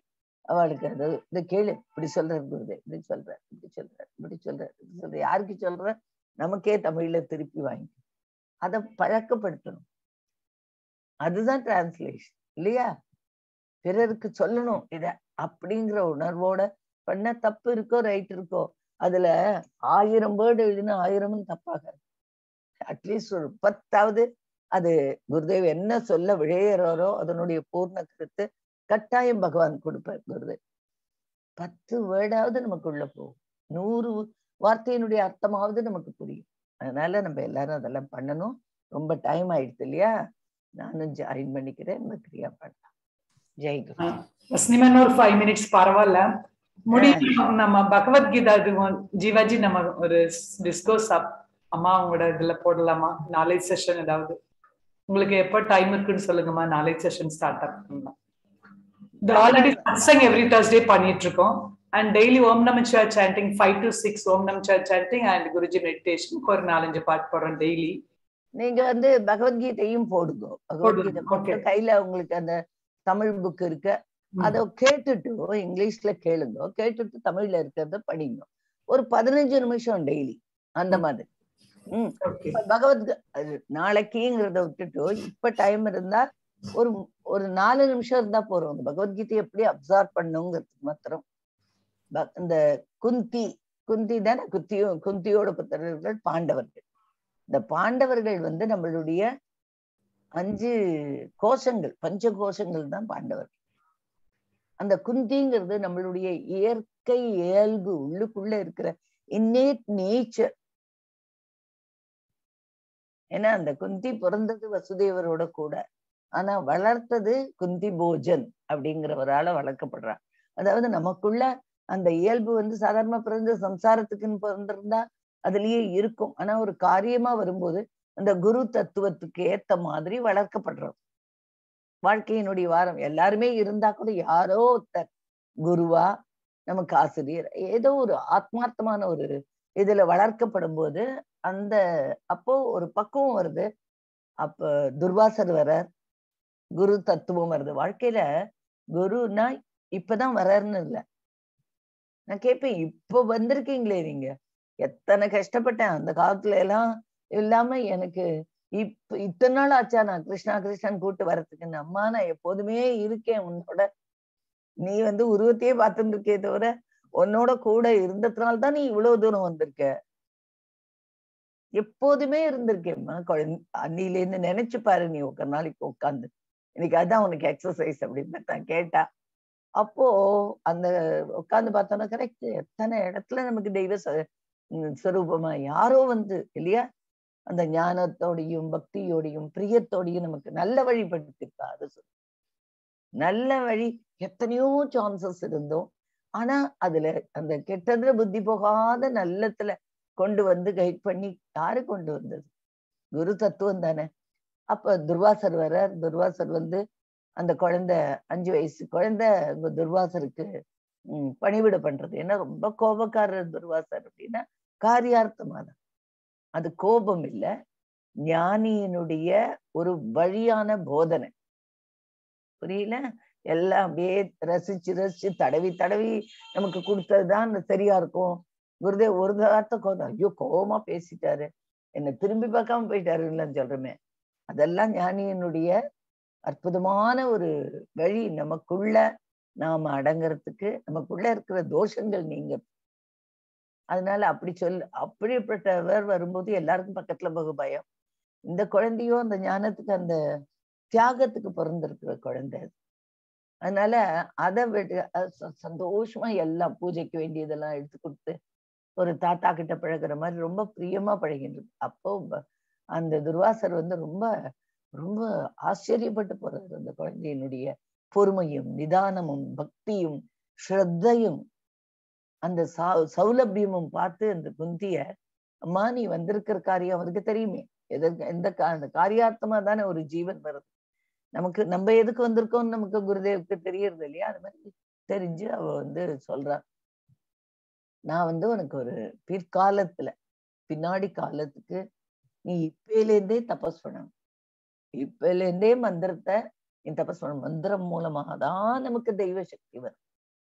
அவளுக்கு அது இந்த கேளு இப்படி சொல்றாரு குருதே இப்படி சொல்ற இப்படி சொல்ற இப்படி சொல்ற இப்படி சொல்ற யாருக்கு சொல்ற நமக்கே தமிழ்ல திருப்பி வாங்கி அதை பழக்கப்படுத்தணும் அதுதான் டிரான்ஸ்லேஷன் இல்லையா பிறருக்கு சொல்லணும் இத அப்படிங்கிற உணர்வோட பண்ண தப்பு இருக்கோ ரைட் இருக்கோ அதுல ஆயிரம் வேர்டு எழுதினா ஆயிரமும் தப்பாக அட்லீஸ்ட் ஒரு பத்தாவது அது குருதேவ் என்ன சொல்ல விழையிறாரோ அதனுடைய பூர்ண கருத்து கட்டாயம் பகவான் கொடுப்பார் குருதேவ் பத்து வேர்டாவது நமக்குள்ள போகும் நூறு வார்த்தையினுடைய அர்த்தமாவது நமக்கு புரியும் அதனால நம்ம எல்லாரும் அதெல்லாம் பண்ணணும் ரொம்ப டைம் ஆயிடுது இல்லையா நானும் ஜாயின் பண்ணிக்கிறேன் நம்ம கிரியா பண்ணலாம் ஜெய் குரு ஸ்னிமன் ஒரு ஃபைவ் மினிட்ஸ் பரவாயில்ல முடியும் நம்ம பகவத்கீதா இது ஜீவாஜி நம்ம ஒரு டிஸ்கோஸ் அம்மா உங்களோட இதுல போடலாமா நாலேஜ் செஷன் ஏதாவது உங்களுக்கு எப்போ டைம் இருக்குன்னு சொல்லுங்கம்மா நாலேஜ் செஷன் ஸ்டார்ட் பண்ணலாம் இது ஆல்ரெடி சத்சங் எவ்ரி தர்ஸ்டே பண்ணிட்டு இருக்கோம் அண்ட் டெய்லி ஓம் நமச்சிவா சாண்டிங் ஃபைவ் டு சிக்ஸ் ஓம் நமச்சிவா சாண்டிங் அண்ட் குருஜி மெடிடேஷன் ஒரு நாலஞ்சு பாட்டு போடுறோம் டெய்லி நீங்க வந்து பகவத்கீதையும் போடுங்க பகவத்கீதை போட்டு கையில உங்களுக்கு அந்த தமிழ் புக் இருக்கு அத கேட்டுட்டு இங்கிலீஷ்ல கேளுங்க கேட்டுட்டு தமிழ்ல இருக்கிறத படிங்க ஒரு பதினஞ்சு நிமிஷம் டெய்லி அந்த மாதிரி உம் பகவத் நாளைக்குங்கிறத விட்டுட்டு இப்ப டைம் இருந்தா ஒரு ஒரு நாலு நிமிஷம் இருந்தா போறோம் அந்த பகவத்கீதை எப்படி அப்சர்வ் பண்ணுங்கிறதுக்கு மாத்திரம் இந்த குந்தி குந்தி தானே குத்தியும் குந்தியோட புத்தர்கள் பாண்டவர்கள் இந்த பாண்டவர்கள் வந்து நம்மளுடைய அஞ்சு கோஷங்கள் பஞ்ச கோஷங்கள் தான் பாண்டவர்கள் அந்த குந்திங்கிறது நம்மளுடைய இயற்கை இயல்பு உள்ளுக்குள்ள இருக்கிற இன்னேட் நேச்சர் ஏன்னா அந்த குந்தி பிறந்தது வசுதேவரோட கூட ஆனா வளர்த்தது குந்தி போஜன் அப்படிங்கிறவரால வளர்க்கப்படுறா அதாவது நமக்குள்ள அந்த இயல்பு வந்து சாதாரண பிறந்த சம்சாரத்துக்குன்னு பிறந்திருந்தா அதுலயே இருக்கும் ஆனா ஒரு காரியமா வரும்போது அந்த குரு தத்துவத்துக்கு ஏத்த மாதிரி வளர்க்கப்படுறோம் வாழ்க்கையினுடைய வாரம் எல்லாருமே இருந்தா கூட யாரோ ஒருத்தர் குருவா நமக்கு ஆசிரியர் ஏதோ ஒரு ஆத்மார்த்தமான ஒரு இதுல வளர்க்கப்படும் போது அந்த அப்போ ஒரு பக்குவம் வருது அப்ப துர்வாசர் வரார் குரு தத்துவம் வருது வாழ்க்கையில குருன்னா இப்பதான் வர்றாருன்னு இல்லை நான் கேட்பேன் இப்ப வந்திருக்கீங்களே நீங்க எத்தனை கஷ்டப்பட்டேன் அந்த காலத்துல எல்லாம் இல்லாம எனக்கு இப்ப இத்தனை நாள் ஆச்சா நான் கிருஷ்ணா கிருஷ்ணன் கூட்டு வரத்துக்கு அம்மா நான் எப்போதுமே இருக்கேன் உன்னோட நீ வந்து உருவத்தையே பார்த்துட்டு இருக்கே தவிர உன்னோட கூட இருந்ததுனால தான் நீ இவ்வளவு தூரம் வந்திருக்க எப்போதுமே இருந்திருக்கேம்மா குழந்தை அன்னில இருந்து நினைச்சு பாரு நீ ஒரு நாளைக்கு உட்காந்து இன்னைக்கு அதான் உனக்கு எக்ஸசைஸ் அப்படின்னு தான் கேட்டா அப்போ அந்த உட்காந்து பார்த்தோன்னா கரெக்ட் எத்தனை இடத்துல நமக்கு தெய்வ ஸ்வரூபமா யாரோ வந்து இல்லையா அந்த ஞானத்தோடையும் பக்தியோடையும் பிரியத்தோடையும் நமக்கு நல்ல வழிபடுத்திருக்கா அது சொல்லு நல்ல வழி எத்தனையோ சான்சஸ் இருந்தோம் ஆனா அதுல அந்த கெட்டதுல புத்தி போகாத நல்லத்துல கொண்டு வந்து கைட் பண்ணி யாரு கொண்டு வந்தது குரு தத்துவம் தானே அப்ப துர்வாசர் வர துர்வாசர் வந்து அந்த குழந்தை அஞ்சு வயசு குழந்தை துர்வாசருக்கு உம் பணிவிட பண்றது ஏன்னா ரொம்ப கோபக்காரர் துர்வாசர் அப்படின்னா காரியார்த்தமான அது கோபம் இல்ல ஞானியினுடைய ஒரு வழியான போதனை புரியல எல்லாம் அப்படியே ரசிச்சு ரசிச்சு தடவி தடவி நமக்கு கொடுத்ததுதான் சரியா இருக்கும் குருதேவ் ஒரு வார்த்தை கோபம் ஐயோ கோபமா பேசிட்டாரு என்ன திரும்பி பார்க்காம போயிட்டாருன்னு சொல்றமே அதெல்லாம் ஞானியனுடைய அற்புதமான ஒரு வழி நமக்குள்ள நாம அடங்குறதுக்கு நமக்குள்ள இருக்கிற தோஷங்கள் நீங்க அதனால அப்படி சொல் அப்படிப்பட்டவர் வரும்போது எல்லாருக்கும் பக்கத்துல போக பயம் இந்த குழந்தையோ அந்த ஞானத்துக்கு அந்த தியாகத்துக்கு பிறந்திருக்கிற குழந்தை அது அதனால அதை விட சந்தோஷமா எல்லாம் பூஜைக்கு வேண்டியதெல்லாம் எடுத்து கொடுத்து ஒரு தாத்தா கிட்ட பழகுற மாதிரி ரொம்ப பிரியமா பழகின்றது அப்போ அந்த துர்வாசர் வந்து ரொம்ப ரொம்ப ஆச்சரியப்பட்டு போறாரு அந்த குழந்தையினுடைய பொறுமையும் நிதானமும் பக்தியும் ஸ்ரத்தையும் அந்த சா சௌலபியமும் பார்த்து அந்த குந்திய அம்மா நீ வந்திருக்கிற காரியம் அவருக்கு தெரியுமே எதற்கு எந்த அந்த காரியார்த்தமா தானே ஒரு ஜீவன் வருது நமக்கு நம்ம எதுக்கு வந்திருக்கோம்னு நமக்கு குருதேவுக்கு தெரியறது இல்லையா அது மாதிரி தெரிஞ்சு அவ வந்து சொல்றா நான் வந்து உனக்கு ஒரு பிற்காலத்துல பின்னாடி காலத்துக்கு நீ இப்பையிலேருந்தே தபஸ் பண்ணணும் இப்பையிலேருந்தே மந்திரத்தை நீ தபஸ் பண்ணணும் மந்திரம் மூலமாக தான் நமக்கு தெய்வ சக்தி வரும்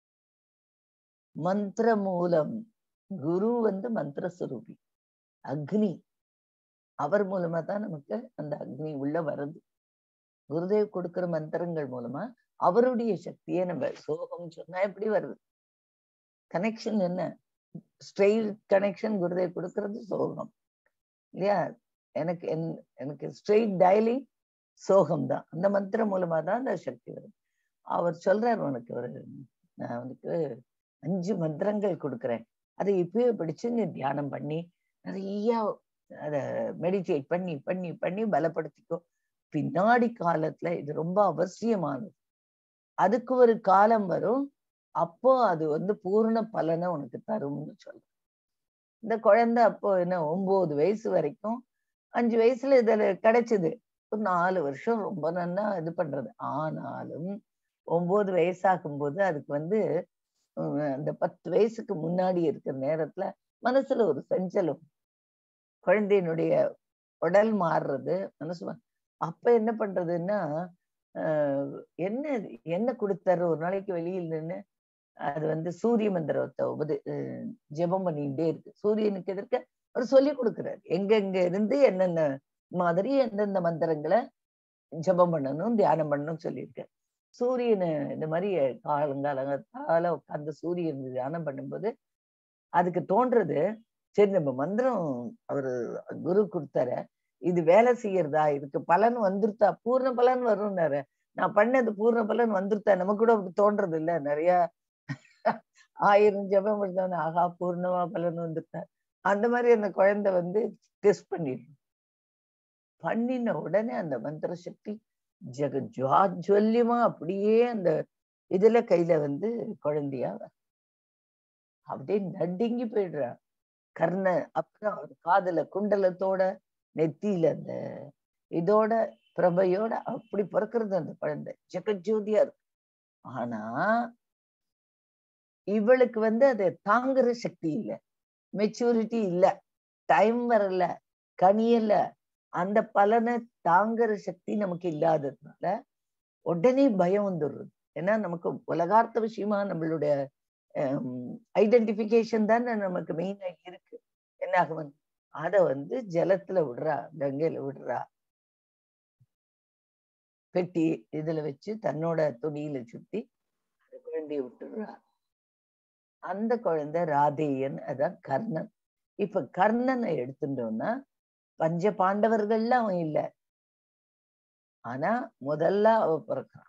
மந்திர மூலம் குரு வந்து மந்திர சுரூபி அக்னி அவர் மூலமா தான் நமக்கு அந்த அக்னி உள்ள வருது குருதேவ் கொடுக்கிற மந்திரங்கள் மூலமா அவருடைய சக்தியை நம்ம சோகம் சொன்னா எப்படி வருது கனெக்ஷன் என்ன ஸ்ட்ரெயிட் கனெக்ஷன் குருதேவ் கொடுக்கறது சோகம் இல்லையா எனக்கு என் எனக்கு ஸ்ட்ரெயிட் டயலிங் சோகம் தான் அந்த மந்திரம் மூலமா தான் அந்த சக்தி வருது அவர் சொல்றாரு உனக்கு ஒரு நான் உனக்கு அஞ்சு மந்திரங்கள் கொடுக்குறேன் அதை இப்பயே படிச்சு நீ தியானம் பண்ணி நிறைய அத மெடிடேட் பண்ணி பண்ணி பண்ணி பலப்படுத்திக்கோ பின்னாடி காலத்துல இது ரொம்ப அவசியமானது அதுக்கு ஒரு காலம் வரும் அப்போ அது வந்து பூர்ண பலனை உனக்கு தரும்னு சொல்ற இந்த குழந்தை அப்போ என்ன ஒன்பது வயசு வரைக்கும் அஞ்சு வயசுல இதுல கிடைச்சது ஒரு நாலு வருஷம் ரொம்ப நன்னா இது பண்றது ஆனாலும் ஒன்பது வயசாகும் போது அதுக்கு வந்து அந்த பத்து வயசுக்கு முன்னாடி இருக்கிற நேரத்துல மனசுல ஒரு சஞ்சலம் குழந்தையினுடைய உடல் மாறுறது மனசு அப்ப என்ன பண்றதுன்னா என்ன என்ன கொடுத்தாரு ஒரு நாளைக்கு வெளியில் நின்று அது வந்து சூரிய மந்திரத்தை உபது ஜெபம் பண்ணிட்டே இருக்கு சூரியனுக்கு எதிர்க்க அவர் சொல்லி கொடுக்குறாரு எங்கெங்க இருந்து என்னென்ன மாதிரி எந்தெந்த மந்திரங்களை ஜெபம் பண்ணணும் தியானம் பண்ணணும் சொல்லியிருக்காரு சூரியனை இந்த மாதிரி காலங்காலங்கால உட்காந்து சூரியன் தியானம் பண்ணும்போது அதுக்கு தோன்றது சரி நம்ம மந்திரம் அவரு குரு கொடுத்தார இது வேலை செய்யறதா இதுக்கு பலன் வந்துருத்தா பூர்ண பலன் வரும்னாரு நான் பண்ணது பூர்ண பலன் வந்துருத்தா நமக்கு கூட அப்படி தோன்றது இல்ல நிறைய ஆயிரம் ஜபம் பண்ணவன ஆகா பூர்ணமா பலன் வந்துருத்தா அந்த மாதிரி அந்த குழந்தை வந்து டெஸ்ட் பண்ணிடணும் பண்ணின உடனே அந்த மந்திர சக்தி ஜெக ஜுவாஜ்வல்யமா அப்படியே அந்த இதுல கையில வந்து குழந்தையா அப்படியே நடுங்கி போயிடுறா கர்ண அப்புறம் காதுல குண்டலத்தோட நெத்தியில அந்த இதோட பிரபையோட அப்படி பிறக்கிறது அந்த குழந்தை ஜெகஜோதியா இருக்கு ஆனா இவளுக்கு வந்து அதை தாங்குற சக்தி இல்லை மெச்சூரிட்டி இல்ல டைம் வரல கனியல அந்த பலனை தாங்குற சக்தி நமக்கு இல்லாததுனால உடனே பயம் வந்துடுறது ஏன்னா நமக்கு உலகார்த்த விஷயமா நம்மளுடைய ஐடென்டிபிகேஷன் தானே நமக்கு மெயினா இருக்கு என்ன ஆகுவன் அத வந்து ஜலத்துல விடுறா கங்கையில விடுறா பெட்டி இதுல வச்சு தன்னோட துணியில சுத்தி அந்த குழந்தைய விட்டுடுறா அந்த குழந்தை ராதேயன் அதான் கர்ணன் இப்ப கர்ணனை எடுத்துட்டோம்னா பஞ்ச பாண்டவர்கள்ல அவன் இல்ல ஆனா முதல்ல அவ பிறக்கிறான்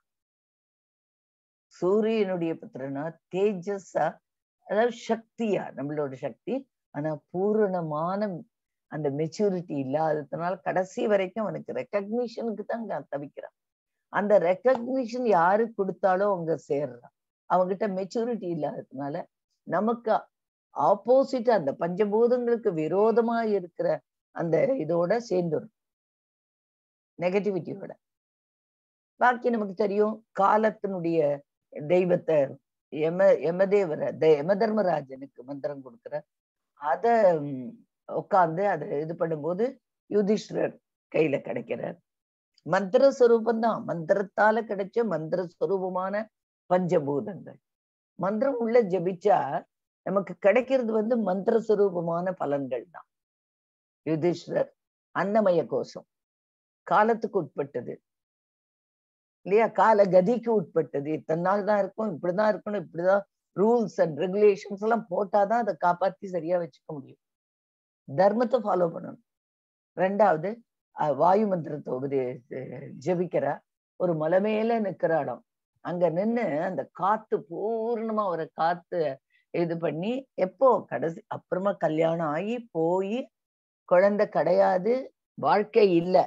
சூரியனுடைய புத்திரனா தேஜஸா அதாவது சக்தியா நம்மளோட சக்தி ஆனா பூரணமான அந்த மெச்சூரிட்டி இல்லாததுனால கடைசி வரைக்கும் அவனுக்கு ரெக்கக்னிஷனுக்கு தான் தவிக்கிறான் அந்த ரெக்கக்னிஷன் யாரு கொடுத்தாலும் அவங்க சேர்றான் அவங்ககிட்ட மெச்சூரிட்டி இல்லாததுனால நமக்கு ஆப்போசிட் அந்த பஞ்சபூதங்களுக்கு விரோதமா இருக்கிற அந்த இதோட சேர்ந்துடும் நெகட்டிவிட்டியோட பாக்கி நமக்கு தெரியும் காலத்தினுடைய தெய்வத்தை யம யமதேவர யம தர்மராஜனுக்கு மந்திரம் கொடுக்குற அத உட்காந்து அதை இது பண்ணும்போது யுதிஷ்டர் கையில கிடைக்கிறார் மந்திர ஸ்வரூபம் தான் மந்திரத்தால கிடைச்ச மந்திர ஸ்வரூபமான பஞ்சபூதங்கள் மந்திரம் உள்ள ஜபிச்சா நமக்கு கிடைக்கிறது வந்து மந்திர சுரூபமான பலன்கள் தான் யுதிஷ்டர் அன்னமய கோஷம் காலத்துக்கு உட்பட்டது இல்லையா கால கதிக்கு உட்பட்டது இத்தனை நாள் தான் இருக்கும் இப்படிதான் இருக்கணும் இப்படிதான் ரூல்ஸ் அண்ட் ரெகுலேஷன்ஸ் எல்லாம் போட்டாதான் அதை காப்பாத்தி சரியா வச்சுக்க முடியும் தர்மத்தை ஃபாலோ பண்ணணும் ரெண்டாவது வாயு மந்திரத்தை உபதே ஜபிக்கிறா ஒரு மலை மேல நிக்கிற இடம் அங்க நின்னு அந்த காத்து பூர்ணமா ஒரு காத்து இது பண்ணி எப்போ கடைசி அப்புறமா கல்யாணம் ஆகி போய் குழந்தை கிடையாது வாழ்க்கை இல்லை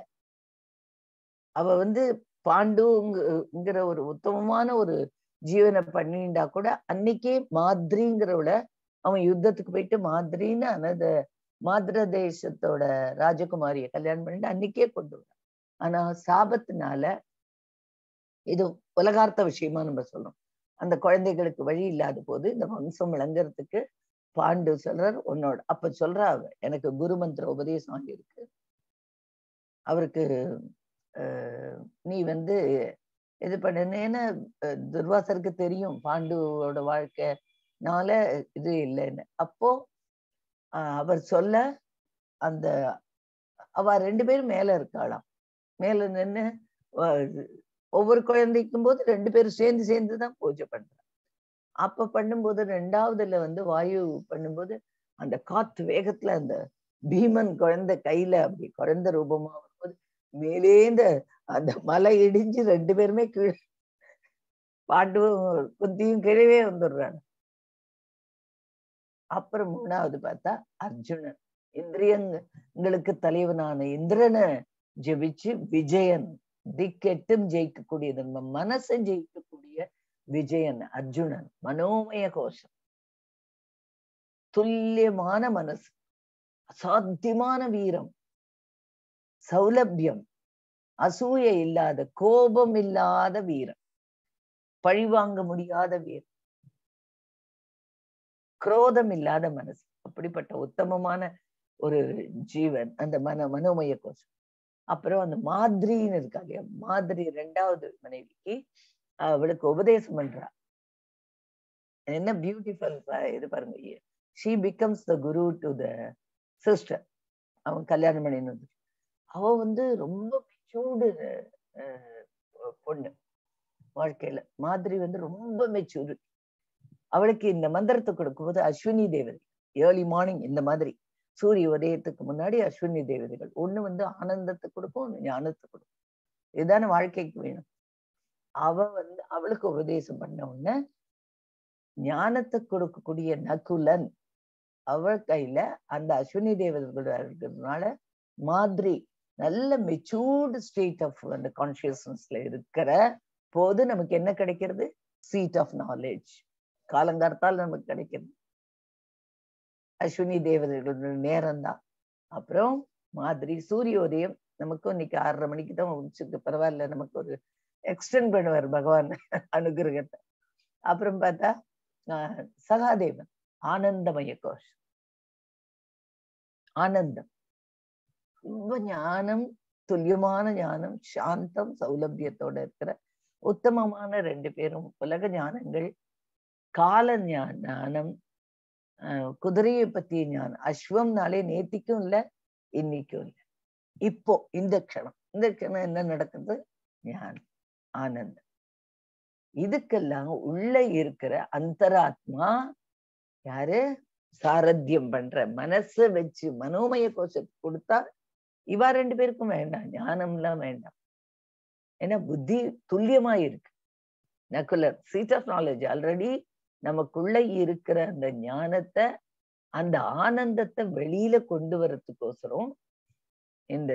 அவ வந்து பாண்டுங்கிற ஒரு உத்தமமான ஒரு ஜீவனை பண்ணிண்டா கூட அன்னைக்கே மாதிரிங்கிறவள அவன் யுத்தத்துக்கு போயிட்டு மாதிரின்னு அனத மாத்திர தேசத்தோட ராஜகுமாரிய கல்யாணம் பண்ணிட்டு அன்னைக்கே கொண்டு வர ஆனா சாபத்தினால இது உலகார்த்த விஷயமா நம்ம சொல்றோம் அந்த குழந்தைகளுக்கு வழி இல்லாத போது இந்த வம்சம் விளங்குறதுக்கு பாண்டு சொல்றார் உன்னோட அப்ப சொல்றா அவ எனக்கு குரு மந்திர உபதேசம் ஆகியிருக்கு அவருக்கு நீ வந்து இது பண்ணுன்னு துர்வாசருக்கு தெரியும் பாண்டுவோட வாழ்க்கை நால இது இல்லைன்னு அப்போ ஆஹ் அவர் சொல்ல அந்த அவ ரெண்டு பேரும் மேல இருக்காளாம் மேல நின்னு வ- ஒவ்வொரு குழந்தைக்கும் போது ரெண்டு பேரும் சேர்ந்து சேர்ந்து தான் பூஜை பண்றாங்க அப்ப பண்ணும்போது ரெண்டாவதுல வந்து வாயு பண்ணும்போது அந்த காத்து வேகத்துல அந்த பீமன் குழந்தை கையில அப்படி குழந்தை ரூபமா வரும்போது மேலேந்த அந்த மலை இடிஞ்சு ரெண்டு பேருமே கீழே பாண்டுவும் குந்தியும் கீழவே வந்துடுறாங்க அப்புறம் மூணாவது பார்த்தா அர்ஜுனன் இந்திரியங்களுக்கு தலைவனான இந்திரனை ஜெபிச்சு விஜயன் திக்கெட்டும் ஜெயிக்கக்கூடியது நம்ம மனசை ஜெயிக்கக்கூடிய விஜயன் அர்ஜுனன் மனோமய கோஷம் துல்லியமான மனசு அசாத்தியமான வீரம் சௌலபியம் அசூய இல்லாத கோபம் இல்லாத வீரம் பழிவாங்க முடியாத வீரம் குரோதம் இல்லாத மனசு அப்படிப்பட்ட உத்தமமான ஒரு ஜீவன் அந்த மன மனோமய கோஷம் அப்புறம் அந்த மாதிரின்னு இருக்கா இல்லையா மாதிரி ரெண்டாவது மனைவிக்கு அவளுக்கு உபதேசம் பண்றா என்ன பியூட்டிஃபுல் இது பாருங்க she becomes the guru to the sister அவன் கல்யாணம் பண்ணினது அவ வந்து ரொம்ப மெச்சூர்டு பொண்ணு வாழ்க்கையில மாதிரி வந்து ரொம்ப மெச்சூர்டு அவளுக்கு இந்த மந்திரத்தை கொடுக்கும்போது அஸ்வினி தேவதை ஏர்லி மார்னிங் இந்த மாதிரி சூரிய உதயத்துக்கு முன்னாடி அஸ்வினி தேவதைகள் ஒண்ணு வந்து ஆனந்தத்தை கொடுக்கும் ஒண்ணு ஞானத்தை கொடுக்கும் இதுதானே வாழ்க்கைக்கு வேணும் அவ வந்து அவளுக்கு உபதேசம் பண்ண உடனே ஞானத்தை கொடுக்கக்கூடிய நகுலன் அவள் கையில அந்த அஸ்வினி தேவதைகள் இருக்கிறதுனால மாதிரி நல்ல மெச்சூர்டு ஸ்டேட் ஆஃப் அந்த கான்சியஸ்னஸ்ல இருக்கிற போது நமக்கு என்ன கிடைக்கிறது சீட் ஆஃப் நாலேஜ் காலங்காலத்தால் நமக்கு கிடைக்கிறது அஸ்வினி தேவதைகளோட நேரம் தான் அப்புறம் மாதிரி சூரியோதயம் நமக்கும் இன்னைக்கு ஆறரை மணிக்கு தான் முடிச்சிருக்கு பரவாயில்ல நமக்கு ஒரு எக்ஸ்டெண்ட் பண்ணுவார் பகவான் அனுகிரகத்தை அப்புறம் பார்த்தா ஆஹ் சகாதேவன் ஆனந்தமய கோஷ் ஆனந்தம் ரொம்ப ஞானம் துல்லியமான ஞானம் சாந்தம் சௌலபியத்தோட இருக்கிற உத்தமமான ரெண்டு பேரும் உலக ஞானங்கள் கால ஞானம் குதிரையை பத்திய ஞானம் அஸ்வம்னாலே நேத்திக்கும் இல்ல இன்னைக்கும் இல்ல இப்போ இந்த க்ஷணம் இந்த க்ஷணம் என்ன நடக்குது ஞானம் ஆனந்தம் இதுக்கெல்லாம் உள்ள இருக்கிற அந்தராத்மா யாரு சாரத்தியம் பண்ற மனச வச்சு மனோமய கோஷத்தை கொடுத்தா இவா ரெண்டு பேருக்கும் வேண்டாம் ஞானம்லாம் வேண்டாம் ஏன்னா புத்தி துல்லியமா இருக்கு nuclear seat of knowledge already நமக்குள்ள இருக்கிற அந்த ஞானத்தை அந்த ஆனந்தத்தை வெளியில கொண்டு வரத்துக்கோசரம் இந்த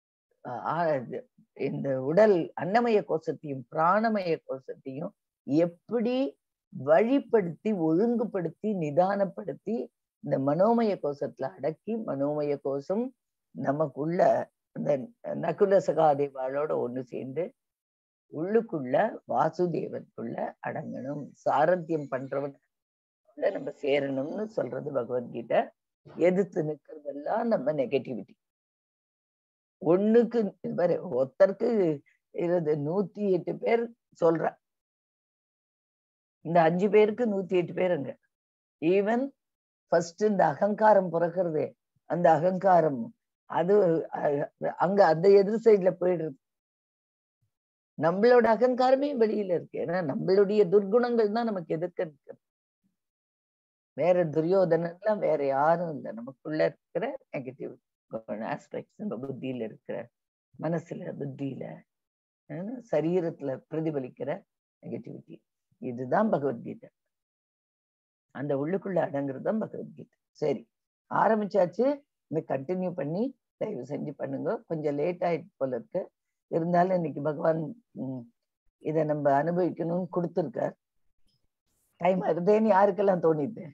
இந்த உடல் அன்னமய கோஷத்தையும் பிராணமய கோஷத்தையும் எப்படி வழிப்படுத்தி ஒழுங்குபடுத்தி நிதானப்படுத்தி இந்த மனோமய கோஷத்துல அடக்கி மனோமய கோஷம் நமக்குள்ள இந்த நகுல சகாதேவாளோட ஒண்ணு சேர்ந்து உள்ளுக்குள்ள வாசுதேவனுக்குள்ள அடங்கணும் சாரத்தியம் பண்றவன் நம்ம சேரணும்னு சொல்றது பகவத்கீதை எதிர்த்து நிக்கிறதெல்லாம் நம்ம நெகட்டிவிட்டி ஒண்ணுக்கு பாரு ஒருத்தருக்கு இருபது நூத்தி எட்டு பேர் சொல்ற இந்த அஞ்சு பேருக்கு நூத்தி எட்டு பேர் அங்க ஈவன் ஃபர்ஸ்ட் இந்த அகங்காரம் பிறக்கிறதே அந்த அகங்காரம் அது அங்க அந்த எதிர் சைட்ல போயிடுறது நம்மளோட அகங்காரமே வெளியில இருக்கு ஏன்னா நம்மளுடைய துர்குணங்கள் தான் நமக்கு எதிர்க்க நிற்கிறது வேற துரியோதனன் எல்லாம் வேற யாரும் இல்லை நமக்குள்ள இருக்கிற நெகட்டிவ் ஆஸ்பெக்ட்ஸ் நம்ம புத்தியில இருக்கிற மனசுல புத்தியில சரீரத்துல பிரதிபலிக்கிற நெகட்டிவிட்டி இதுதான் பகவத்கீதை அந்த உள்ளுக்குள்ள அடங்குறது தான் பகவத்கீதை சரி ஆரம்பிச்சாச்சு இந்த கண்டினியூ பண்ணி தயவு செஞ்சு பண்ணுங்க கொஞ்சம் லேட் ஆயிட்டு போல இருக்கு இருந்தாலும் இன்னைக்கு பகவான் இத நம்ம அனுபவிக்கணும்னு கொடுத்துருக்கார் டைம் வருதேன்னு யாருக்கெல்லாம் தோணிது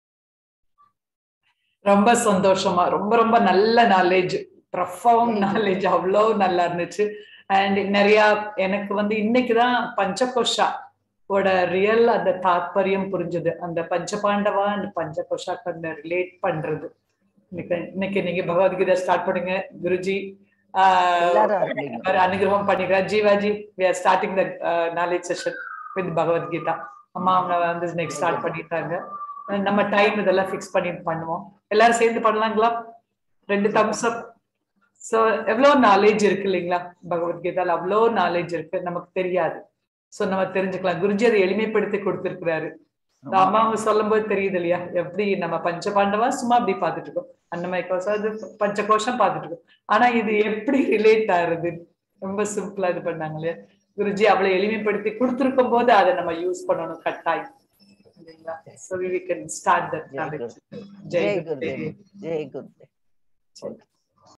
ரொம்ப சந்தோஷமா ரொம்ப ரொம்ப நல்ல நாலேஜ் ப்ரஃபவுண்ட் நாலேஜ் அவ்வளோ நல்லா இருந்துச்சு அண்ட் நிறைய எனக்கு வந்து இன்னைக்குதான் பஞ்சகோஷா ஓட ரியல் அந்த தாத்பரியம் புரிஞ்சது அந்த பஞ்சபாண்டவா அந்த பஞ்சகோஷாக்கு அந்த ரிலேட் பண்றது இன்னைக்கு இன்னைக்கு நீங்க பகவத்கீதை ஸ்டார்ட் பண்ணுங்க குருஜி அனுகிரகம் பண்ணிக்கிறார் Jeevaji we are starting the knowledge session with Bhagavad Gita அம்மா அவங்க வந்து நெக்ஸ்ட் ஸ்டார்ட் பண்ணிட்டாங்க நம்ம டைம் இதெல்லாம் ஃபிக்ஸ் பண்ணி பண்ணுவோம் எல்லாரும் சேர்ந்து பண்ணலாங்களா ரெண்டு தம்ஸ் அப் சோ எவ்வளவு நாலேஜ் இருக்கு இல்லைங்களா பகவத்கீதால அவ்வளோ நாலேஜ் இருக்கு நமக்கு தெரியாது சோ நம்ம தெரிஞ்சுக்கலாம் குருஜி அதை எளிமைப்படுத்தி கொடுத்திருக்கிறாரு இந்த அம்மா அவங்க சொல்லும் போது தெரியுது இல்லையா எப்படி நம்ம பஞ்ச பாண்டவா சும்மா அப்படி பாத்துட்டு இருக்கோம் அன்னமய கோஷம் அது பஞ்ச கோஷம் பாத்துட்டு இருக்கோம் ஆனா இது எப்படி ரிலேட் ஆகுது ரொம்ப சிம்பிளா இது பண்ணாங்க இல்லையா குருஜி அவளை எளிமைப்படுத்தி கொடுத்திருக்கும் போது அதை நம்ம யூஸ் பண்ணணும் கட்டாயம் இல்லைங்களா so we can start that Jai knowledge Jai Jai Gurudev Jai Gurudev Gurudev